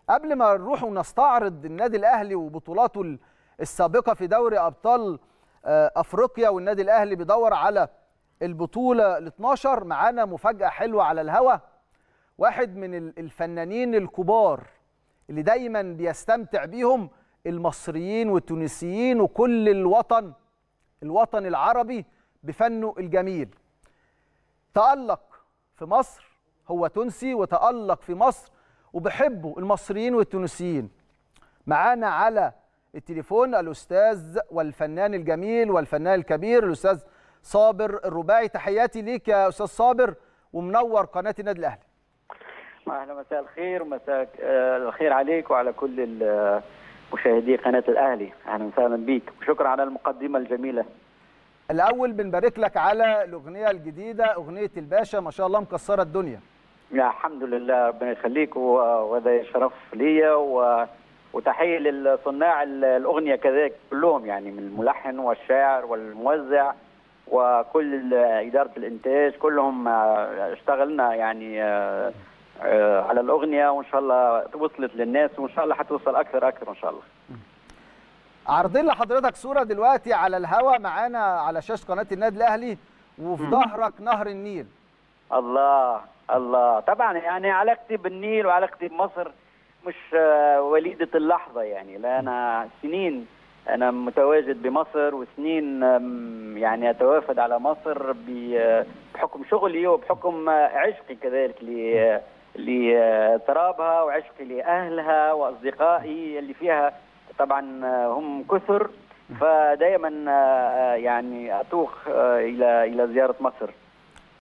قبل ما نروح ونستعرض النادي الاهلي وبطولاته ال- السابقه في دوري ابطال آه، افريقيا والنادي الاهلي بيدور على البطوله ال 12 معانا مفاجاه حلوه على الهوا واحد من ال- الفنانين الكبار اللي دايما بيستمتع بيهم المصريين والتونسيين وكل الوطن الوطن العربي بفنه الجميل تألق في مصر هو تونسي وتألق في مصر وبحبه المصريين والتونسيين معانا على التليفون الأستاذ والفنان الجميل والفنان الكبير الأستاذ صابر الرباعي تحياتي ليك يا أستاذ صابر ومنور قناة النادي الأهلي اهلا مساء الخير ومساء آه، الخير عليك وعلى كل ال- مشاهدي قناه الاهلي اهلا وسهلا بيك وشكرا على المقدمه الجميله الأول بنبارك لك على الأغنية الجديدة أغنية الباشا ما شاء الله مكسرة الدنيا يا الحمد لله ربنا يخليك و- وهذا شرف ليا و... وتحيه للصناع ال- الاغنيه كذلك كلهم يعني من الملحن والشاعر والموزع وكل ال- اداره الانتاج كلهم آه، اشتغلنا يعني آه، آه، على الاغنيه وان شاء الله وصلت للناس وان شاء الله حتوصل اكثر اكثر ان شاء الله عارضين لحضرتك صورة دلوقتي على الهوا معانا على شاشة قناة النادي الأهلي وفي ظهرك نهر النيل الله الله طبعا يعني علاقتي بالنيل وعلاقتي بمصر مش آه، وليدة اللحظة يعني لا أنا سنين أنا متواجد بمصر وسنين آم، يعني أتوافد على مصر ب- بحكم شغلي وبحكم آه، عشقي كذلك ل- لترابها وعشقي لأهلها وأصدقائي اللي فيها طبعا آه، هم كثر فدائما آه، يعني أتوخ آه، إلى إلى زيارة مصر